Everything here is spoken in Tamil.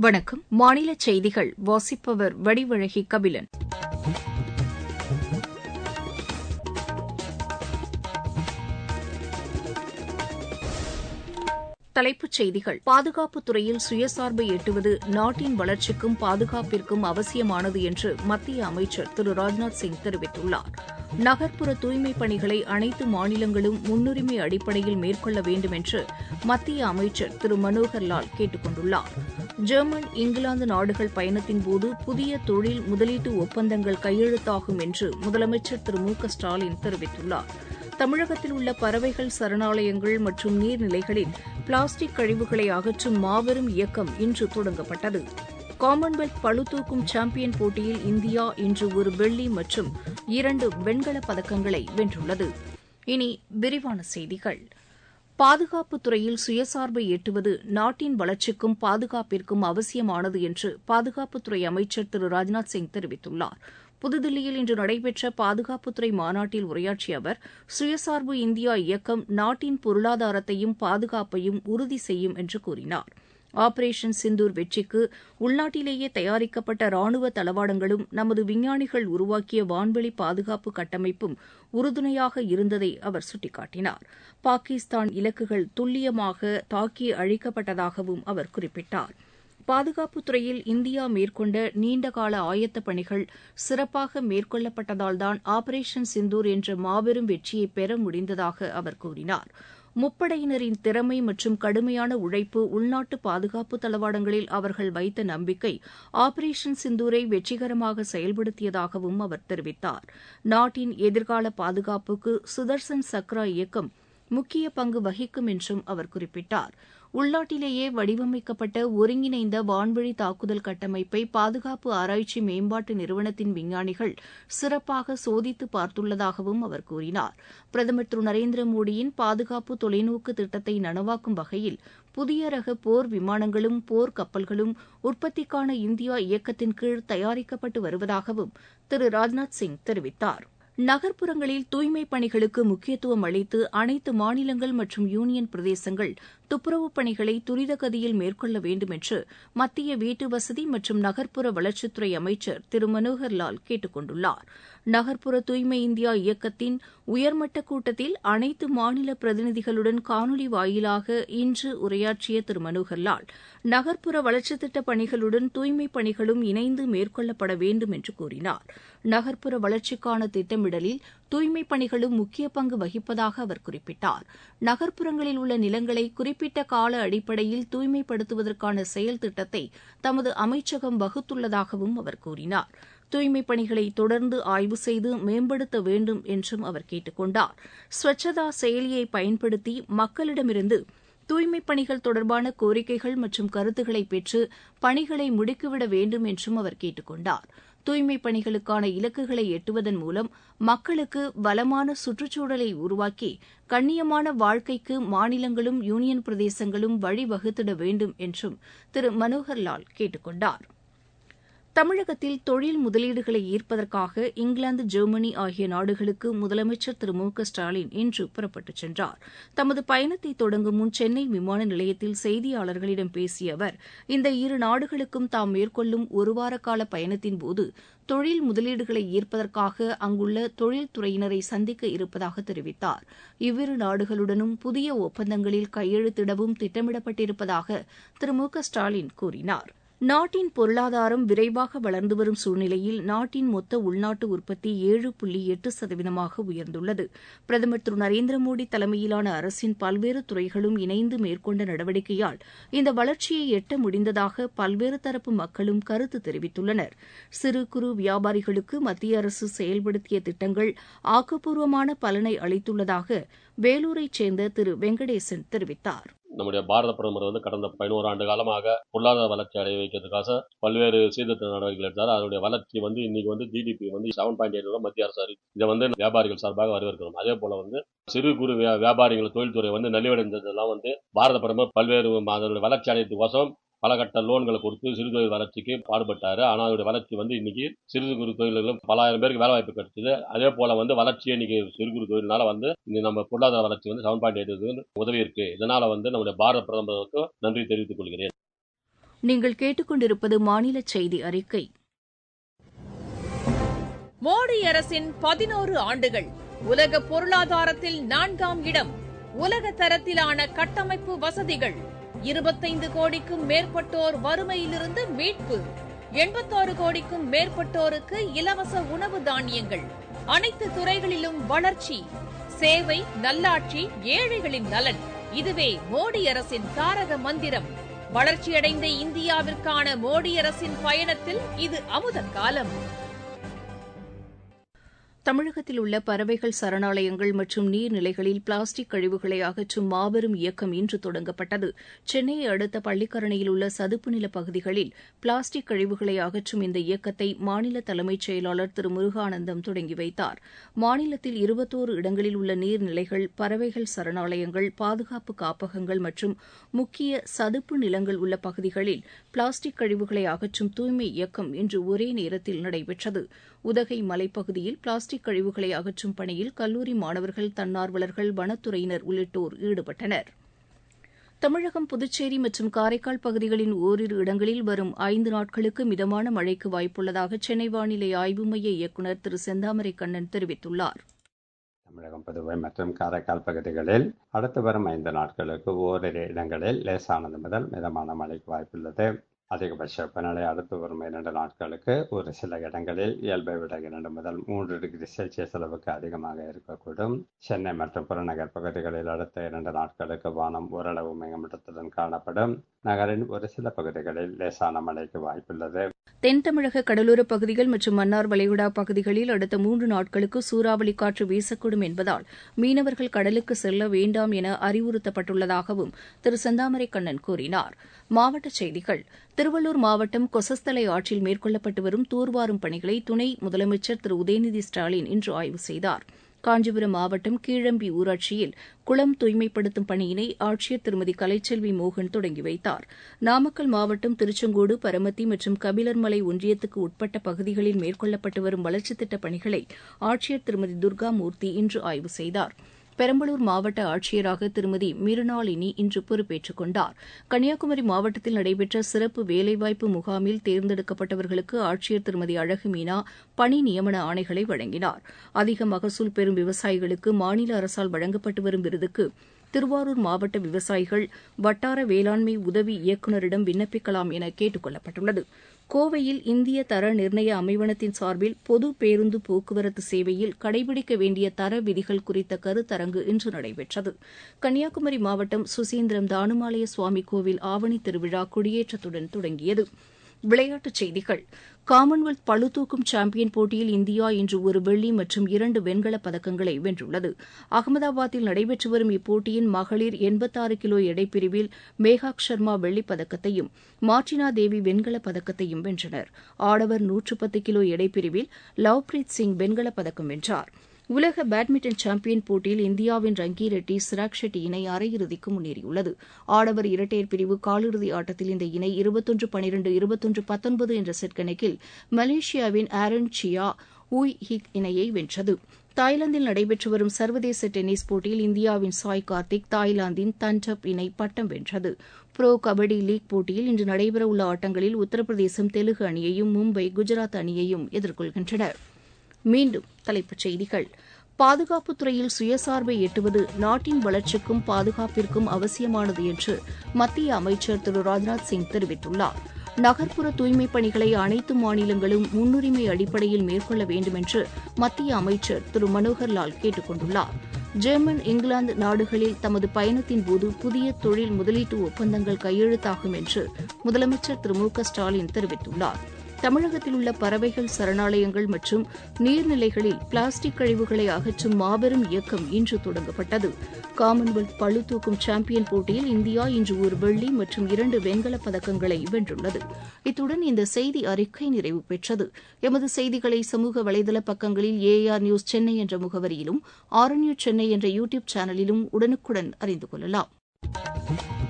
வணக்கம் மாநில செய்திகள் வாசிப்பவர் வடிவழகி கபிலன் தலைப்புச் செய்திகள் பாதுகாப்புத் துறையில் சுயசார்பை எட்டுவது நாட்டின் வளர்ச்சிக்கும் பாதுகாப்பிற்கும் அவசியமானது என்று மத்திய அமைச்சர் திரு ராஜ்நாத் சிங் தெரிவித்துள்ளார் நகர்ப்புற தூய்மைப் பணிகளை அனைத்து மாநிலங்களும் முன்னுரிமை அடிப்படையில் மேற்கொள்ள வேண்டும் என்று மத்திய அமைச்சர் திரு மனோகர் லால் கேட்டுக் கொண்டுள்ளார் ஜெர்மன் இங்கிலாந்து நாடுகள் பயணத்தின்போது புதிய தொழில் முதலீட்டு ஒப்பந்தங்கள் கையெழுத்தாகும் என்று முதலமைச்சர் திரு மு க ஸ்டாலின் தெரிவித்துள்ளார் தமிழகத்தில் உள்ள பறவைகள் சரணாலயங்கள் மற்றும் நீர்நிலைகளில் பிளாஸ்டிக் கழிவுகளை அகற்றும் மாபெரும் இயக்கம் இன்று தொடங்கப்பட்டது காமன்வெல்த் பளுதூக்கும் சாம்பியன் போட்டியில் இந்தியா இன்று ஒரு வெள்ளி மற்றும் இரண்டு வெண்கலப் பதக்கங்களை வென்றுள்ளது இனி விரிவான செய்திகள் பாதுகாப்புத் துறையில் சுயசார்பை எட்டுவது நாட்டின் வளர்ச்சிக்கும் பாதுகாப்பிற்கும் அவசியமானது என்று பாதுகாப்புத்துறை அமைச்சர் திரு ராஜ்நாத் சிங் தெரிவித்துள்ளார் புதுதில்லியில் இன்று நடைபெற்ற பாதுகாப்புத்துறை மாநாட்டில் உரையாற்றிய அவர் சுயசார்பு இந்தியா இயக்கம் நாட்டின் பொருளாதாரத்தையும் பாதுகாப்பையும் உறுதி செய்யும் என்று கூறினார் ஆபரேஷன் சிந்தூர் வெற்றிக்கு உள்நாட்டிலேயே தயாரிக்கப்பட்ட ராணுவ தளவாடங்களும் நமது விஞ்ஞானிகள் உருவாக்கிய வான்வெளி பாதுகாப்பு கட்டமைப்பும் உறுதுணையாக இருந்ததை அவர் சுட்டிக்காட்டினார் பாகிஸ்தான் இலக்குகள் துல்லியமாக தாக்கி அழிக்கப்பட்டதாகவும் அவர் குறிப்பிட்டார் பாதுகாப்புத் துறையில் இந்தியா மேற்கொண்ட நீண்டகால ஆயத்தப் பணிகள் சிறப்பாக மேற்கொள்ளப்பட்டதால்தான் ஆபரேஷன் சிந்தூர் என்ற மாபெரும் வெற்றியை பெற முடிந்ததாக அவர் கூறினார் முப்படையினரின் திறமை மற்றும் கடுமையான உழைப்பு உள்நாட்டு பாதுகாப்பு தளவாடங்களில் அவர்கள் வைத்த நம்பிக்கை ஆபரேஷன் சிந்தூரை வெற்றிகரமாக செயல்படுத்தியதாகவும் அவர் தெரிவித்தார் நாட்டின் எதிர்கால பாதுகாப்புக்கு சுதர்சன் சக்ரா இயக்கம் முக்கிய பங்கு வகிக்கும் என்றும் அவர் குறிப்பிட்டார் உள்நாட்டிலேயே வடிவமைக்கப்பட்ட ஒருங்கிணைந்த வான்வழி தாக்குதல் கட்டமைப்பை பாதுகாப்பு ஆராய்ச்சி மேம்பாட்டு நிறுவனத்தின் விஞ்ஞானிகள் சிறப்பாக சோதித்து பார்த்துள்ளதாகவும் அவர் கூறினார் பிரதமர் திரு நரேந்திர மோடியின் பாதுகாப்பு தொலைநோக்கு திட்டத்தை நனவாக்கும் வகையில் புதிய ரக போர் விமானங்களும் போர் கப்பல்களும் உற்பத்திக்கான இந்தியா இயக்கத்தின் கீழ் தயாரிக்கப்பட்டு வருவதாகவும் திரு ராஜ்நாத் சிங் தெரிவித்தார் நகர்ப்புறங்களில் தூய்மைப் பணிகளுக்கு முக்கியத்துவம் அளித்து அனைத்து மாநிலங்கள் மற்றும் யூனியன் பிரதேசங்கள் துப்புரவுப் பணிகளை துரித கதியில் மேற்கொள்ள வேண்டும் என்று மத்திய வீட்டு வசதி மற்றும் நகர்ப்புற வளர்ச்சித்துறை அமைச்சர் திரு மனோகர் லால் கேட்டுக் கொண்டுள்ளார் நகர்ப்புற தூய்மை இந்தியா இயக்கத்தின் உயர்மட்ட கூட்டத்தில் அனைத்து மாநில பிரதிநிதிகளுடன் காணொலி வாயிலாக இன்று உரையாற்றிய திரு மனோகர் லால் நகர்ப்புற வளர்ச்சித் திட்டப் பணிகளுடன் தூய்மைப் பணிகளும் இணைந்து மேற்கொள்ளப்பட வேண்டும் என்று கூறினார் நகர்ப்புற வளர்ச்சிக்கான திட்டமிடலில் தூய்மைப் பணிகளும் முக்கிய பங்கு வகிப்பதாக அவர் குறிப்பிட்டார் நகர்ப்புறங்களில் உள்ள நிலங்களை குறிப்பிட்ட கால அடிப்படையில் தூய்மைப்படுத்துவதற்கான செயல் திட்டத்தை தமது அமைச்சகம் வகுத்துள்ளதாகவும் அவர் கூறினார் தூய்மைப் பணிகளை தொடர்ந்து ஆய்வு செய்து மேம்படுத்த வேண்டும் என்றும் அவர் கேட்டுக் கொண்டார் ஸ்வச்சதா செயலியை பயன்படுத்தி மக்களிடமிருந்து தூய்மைப் பணிகள் தொடர்பான கோரிக்கைகள் மற்றும் கருத்துக்களை பெற்று பணிகளை முடுக்கிவிட வேண்டும் என்றும் அவர் கேட்டுக் கொண்டார் தூய்மைப் பணிகளுக்கான இலக்குகளை எட்டுவதன் மூலம் மக்களுக்கு வளமான சுற்றுச்சூழலை உருவாக்கி கண்ணியமான வாழ்க்கைக்கு மாநிலங்களும் யூனியன் பிரதேசங்களும் வழிவகுத்திட வேண்டும் என்றும் திரு மனோகர் லால் கேட்டுக் கொண்டார் தமிழகத்தில் தொழில் முதலீடுகளை ஈர்ப்பதற்காக இங்கிலாந்து ஜெர்மனி ஆகிய நாடுகளுக்கு முதலமைச்சர் திரு மு க ஸ்டாலின் இன்று புறப்பட்டுச் சென்றார் தமது பயணத்தை தொடங்கும் முன் சென்னை விமான நிலையத்தில் செய்தியாளர்களிடம் பேசிய அவர் இந்த இரு நாடுகளுக்கும் தாம் மேற்கொள்ளும் ஒருவார கால பயணத்தின்போது தொழில் முதலீடுகளை ஈர்ப்பதற்காக அங்குள்ள தொழில்துறையினரை சந்திக்க இருப்பதாக தெரிவித்தார் இவ்விரு நாடுகளுடனும் புதிய ஒப்பந்தங்களில் கையெழுத்திடவும் திட்டமிடப்பட்டிருப்பதாக திரு மு க ஸ்டாலின் கூறினார் நாட்டின் பொருளாதாரம் விரைவாக வளர்ந்து வரும் சூழ்நிலையில் நாட்டின் மொத்த உள்நாட்டு உற்பத்தி ஏழு புள்ளி எட்டு சதவீதமாக உயர்ந்துள்ளது பிரதமர் திரு நரேந்திர மோடி தலைமையிலான அரசின் பல்வேறு துறைகளும் இணைந்து மேற்கொண்ட நடவடிக்கையால் இந்த வளர்ச்சியை எட்ட முடிந்ததாக பல்வேறு தரப்பு மக்களும் கருத்து தெரிவித்துள்ளனர் சிறு குறு வியாபாரிகளுக்கு மத்திய அரசு செயல்படுத்திய திட்டங்கள் ஆக்கப்பூர்வமான பலனை அளித்துள்ளதாக வேலூரைச் சேர்ந்த திரு வெங்கடேசன் தெரிவித்தார் நம்முடைய பாரத பிரதமர் வந்து கடந்த பதினோரு ஆண்டு காலமாக பொருளாதார வளர்ச்சி அடைய வைக்கிறதுக்காக பல்வேறு சீர்திருத்த நடவடிக்கைகள் எடுத்தார் அதனுடைய வளர்ச்சி வந்து இன்னைக்கு வந்து ஜிடிபி வந்து செவன் பாயிண்ட் எயிட் மத்திய அரசு அறி இதை வந்து வியாபாரிகள் சார்பாக வரவேற்கிறோம் அதே போல வந்து சிறு குறு வியாபாரிகள் தொழில்துறை வந்து நலிவடைந்ததெல்லாம் வந்து பாரத பிரதமர் பல்வேறு அதனுடைய வளர்ச்சி அடையத்துக்கோசம் பல கட்ட லோன்களை கொடுத்து சிறு தொழில் வளர்ச்சிக்கு பாடுபட்டாரு ஆனால் அதோட வளர்ச்சி வந்து இன்னைக்கு சிறு குறு தொழில்களும் பலாயிரம் பேருக்கு வேலை வாய்ப்பு கிடைச்சது அதே போல வந்து வளர்ச்சி இன்னைக்கு சிறு குறு தொழில்னால வந்து இன்னைக்கு நம்ம பொருளாதார வளர்ச்சி வந்து செவன் பாயிண்ட் எயிட் உதவி இருக்கு இதனால வந்து நம்முடைய பாரத பிரதமருக்கு நன்றி தெரிவித்துக் கொள்கிறேன் நீங்கள் கேட்டுக்கொண்டிருப்பது மாநில செய்தி அறிக்கை மோடி அரசின் பதினோரு ஆண்டுகள் உலக பொருளாதாரத்தில் நான்காம் இடம் உலக தரத்திலான கட்டமைப்பு வசதிகள் இருபத்தைந்து கோடிக்கும் மேற்பட்டோர் வறுமையிலிருந்து மீட்பு எண்பத்தாறு கோடிக்கும் மேற்பட்டோருக்கு இலவச உணவு தானியங்கள் அனைத்து துறைகளிலும் வளர்ச்சி சேவை நல்லாட்சி ஏழைகளின் நலன் இதுவே மோடி அரசின் தாரக மந்திரம் வளர்ச்சியடைந்த இந்தியாவிற்கான மோடி அரசின் பயணத்தில் இது அமுத காலம் தமிழகத்தில் உள்ள பறவைகள் சரணாலயங்கள் மற்றும் நீர்நிலைகளில் பிளாஸ்டிக் கழிவுகளை அகற்றும் மாபெரும் இயக்கம் இன்று தொடங்கப்பட்டது சென்னையை அடுத்த பள்ளிக்கரணையில் உள்ள சதுப்பு நில பகுதிகளில் பிளாஸ்டிக் கழிவுகளை அகற்றும் இந்த இயக்கத்தை மாநில தலைமைச் செயலாளர் திரு முருகானந்தம் தொடங்கி வைத்தார் மாநிலத்தில் இருபத்தோரு இடங்களில் உள்ள நீர்நிலைகள் பறவைகள் சரணாலயங்கள் பாதுகாப்பு காப்பகங்கள் மற்றும் முக்கிய சதுப்பு நிலங்கள் உள்ள பகுதிகளில் பிளாஸ்டிக் கழிவுகளை அகற்றும் தூய்மை இயக்கம் இன்று ஒரே நேரத்தில் நடைபெற்றது உதகை மலைப்பகுதியில் பிளாஸ்டிக் கழிவுகளை அகற்றும் பணியில் கல்லூரி மாணவர்கள் தன்னார்வலர்கள் வனத்துறையினர் உள்ளிட்டோர் ஈடுபட்டனர் தமிழகம் புதுச்சேரி மற்றும் காரைக்கால் பகுதிகளின் ஓரிரு இடங்களில் வரும் ஐந்து நாட்களுக்கு மிதமான மழைக்கு வாய்ப்புள்ளதாக சென்னை வானிலை ஆய்வு மைய இயக்குநர் திரு செந்தாமரை கண்ணன் தெரிவித்துள்ளார் தமிழகம் புதுவை மற்றும் காரைக்கால் பகுதிகளில் அடுத்து வரும் ஐந்து நாட்களுக்கு ஓரிரு இடங்களில் லேசானது முதல் மிதமான மழைக்கு வாய்ப்புள்ளது அதிகபட்ச வெப்பநிலை அடுத்து வரும் இரண்டு நாட்களுக்கு ஒரு சில இடங்களில் இயல்பை விட இரண்டு முதல் மூன்று டிகிரி செல்சியஸ் அளவுக்கு அதிகமாக இருக்கக்கூடும் சென்னை மற்றும் புறநகர் பகுதிகளில் அடுத்த இரண்டு நாட்களுக்கு வானம் ஓரளவு மேகமூட்டத்துடன் காணப்படும் நகரின் ஒரு சில பகுதிகளில் லேசான மழைக்கு வாய்ப்புள்ளது தென் தமிழக கடலோரப் பகுதிகள் மற்றும் மன்னார் வளைகுடா பகுதிகளில் அடுத்த மூன்று நாட்களுக்கு சூறாவளி காற்று வீசக்கூடும் என்பதால் மீனவர்கள் கடலுக்கு செல்ல வேண்டாம் என அறிவுறுத்தப்பட்டுள்ளதாகவும் திரு செந்தாமரை கண்ணன் கூறினார் மாவட்டச் செய்திகள் திருவள்ளூர் மாவட்டம் கொசஸ்தலை ஆற்றில் மேற்கொள்ளப்பட்டு வரும் தூர்வாரும் பணிகளை துணை முதலமைச்சர் திரு உதயநிதி ஸ்டாலின் இன்று ஆய்வு செய்தார் காஞ்சிபுரம் மாவட்டம் கீழம்பி ஊராட்சியில் குளம் தூய்மைப்படுத்தும் பணியினை ஆட்சியர் திருமதி கலைச்செல்வி மோகன் தொடங்கி வைத்தார் நாமக்கல் மாவட்டம் திருச்செங்கோடு பரமத்தி மற்றும் கபிலர்மலை ஒன்றியத்துக்கு உட்பட்ட பகுதிகளில் மேற்கொள்ளப்பட்டு வரும் வளர்ச்சித் திட்டப் பணிகளை ஆட்சியர் திருமதி துர்காமூர்த்தி இன்று ஆய்வு செய்தார் பெரம்பலூர் மாவட்ட ஆட்சியராக திருமதி மிருணாளினி இன்று பொறுப்பேற்றுக் கொண்டார் கன்னியாகுமரி மாவட்டத்தில் நடைபெற்ற சிறப்பு வேலைவாய்ப்பு முகாமில் தேர்ந்தெடுக்கப்பட்டவர்களுக்கு ஆட்சியர் திருமதி அழகு மீனா பணி நியமன ஆணைகளை வழங்கினார் அதிக மகசூல் பெறும் விவசாயிகளுக்கு மாநில அரசால் வழங்கப்பட்டு வரும் விருதுக்கு திருவாரூர் மாவட்ட விவசாயிகள் வட்டார வேளாண்மை உதவி இயக்குநரிடம் விண்ணப்பிக்கலாம் என கேட்டுக் கொள்ளப்பட்டுள்ளது கோவையில் இந்திய தர நிர்ணய அமைவனத்தின் சார்பில் பொது பேருந்து போக்குவரத்து சேவையில் கடைபிடிக்க வேண்டிய தர விதிகள் குறித்த கருத்தரங்கு இன்று நடைபெற்றது கன்னியாகுமரி மாவட்டம் சுசீந்திரம் தானுமாலய சுவாமி கோவில் ஆவணி திருவிழா கொடியேற்றத்துடன் தொடங்கியது விளையாட்டுச் செய்திகள் காமன்வெல்த் பளுதூக்கும் சாம்பியன் போட்டியில் இந்தியா இன்று ஒரு வெள்ளி மற்றும் இரண்டு வெண்கலப் பதக்கங்களை வென்றுள்ளது அகமதாபாத்தில் நடைபெற்று வரும் இப்போட்டியின் மகளிர் எண்பத்தாறு கிலோ எடைப்பிரிவில் மேகாக் சர்மா வெள்ளிப் பதக்கத்தையும் மார்டினா தேவி வெண்கலப் பதக்கத்தையும் வென்றனர் ஆடவர் நூற்று பத்து கிலோ எடைப்பிரிவில் லவ்பிரீத் சிங் வெண்கலப் பதக்கம் வென்றார் உலக பேட்மிண்டன் சாம்பியன் போட்டியில் இந்தியாவின் ரங்கி ரெட்டி சிராக் ஷெட்டி இணை அரையிறுதிக்கு முன்னேறியுள்ளது ஆடவர் இரட்டையர் பிரிவு காலிறுதி ஆட்டத்தில் இந்த இணை இருபத்தொன்று பனிரெண்டு இருபத்தொன்று பத்தொன்பது என்ற செட் கணக்கில் மலேசியாவின் ஆரன் சியா ஊய் ஹிக் இணையை வென்றது தாய்லாந்தில் நடைபெற்று வரும் சர்வதேச டென்னிஸ் போட்டியில் இந்தியாவின் சாய் கார்த்திக் தாய்லாந்தின் தன்டப் இணை பட்டம் வென்றது புரோ கபடி லீக் போட்டியில் இன்று நடைபெறவுள்ள ஆட்டங்களில் உத்தரப்பிரதேசம் தெலுங்கு அணியையும் மும்பை குஜராத் அணியையும் எதிர்கொள்கின்றன மீண்டும் தலைப்புச் செய்திகள் பாதுகாப்புத் துறையில் சுயசார்பை எட்டுவது நாட்டின் வளர்ச்சிக்கும் பாதுகாப்பிற்கும் அவசியமானது என்று மத்திய அமைச்சர் திரு ராஜ்நாத் சிங் தெரிவித்துள்ளார் நகர்ப்புற தூய்மைப் பணிகளை அனைத்து மாநிலங்களும் முன்னுரிமை அடிப்படையில் மேற்கொள்ள வேண்டும் என்று மத்திய அமைச்சர் திரு மனோகர் லால் கேட்டுக் கொண்டுள்ளார் ஜெர்மன் இங்கிலாந்து நாடுகளில் தமது பயணத்தின் போது புதிய தொழில் முதலீட்டு ஒப்பந்தங்கள் கையெழுத்தாகும் என்று முதலமைச்சர் திரு மு க ஸ்டாலின் தெரிவித்துள்ளார் தமிழகத்தில் உள்ள பறவைகள் சரணாலயங்கள் மற்றும் நீர்நிலைகளில் பிளாஸ்டிக் கழிவுகளை அகற்றும் மாபெரும் இயக்கம் இன்று தொடங்கப்பட்டது காமன்வெல்த் பளுதூக்கும் சாம்பியன் போட்டியில் இந்தியா இன்று ஒரு வெள்ளி மற்றும் இரண்டு வெண்கலப் பதக்கங்களை வென்றுள்ளது இத்துடன் இந்த செய்தி அறிக்கை நிறைவு பெற்றது எமது செய்திகளை சமூக வலைதள பக்கங்களில் ஏஆர் நியூஸ் சென்னை என்ற முகவரியிலும் ஆர் சென்னை என்ற யூ டியூப் சேனலிலும் உடனுக்குடன் அறிந்து கொள்ளலாம்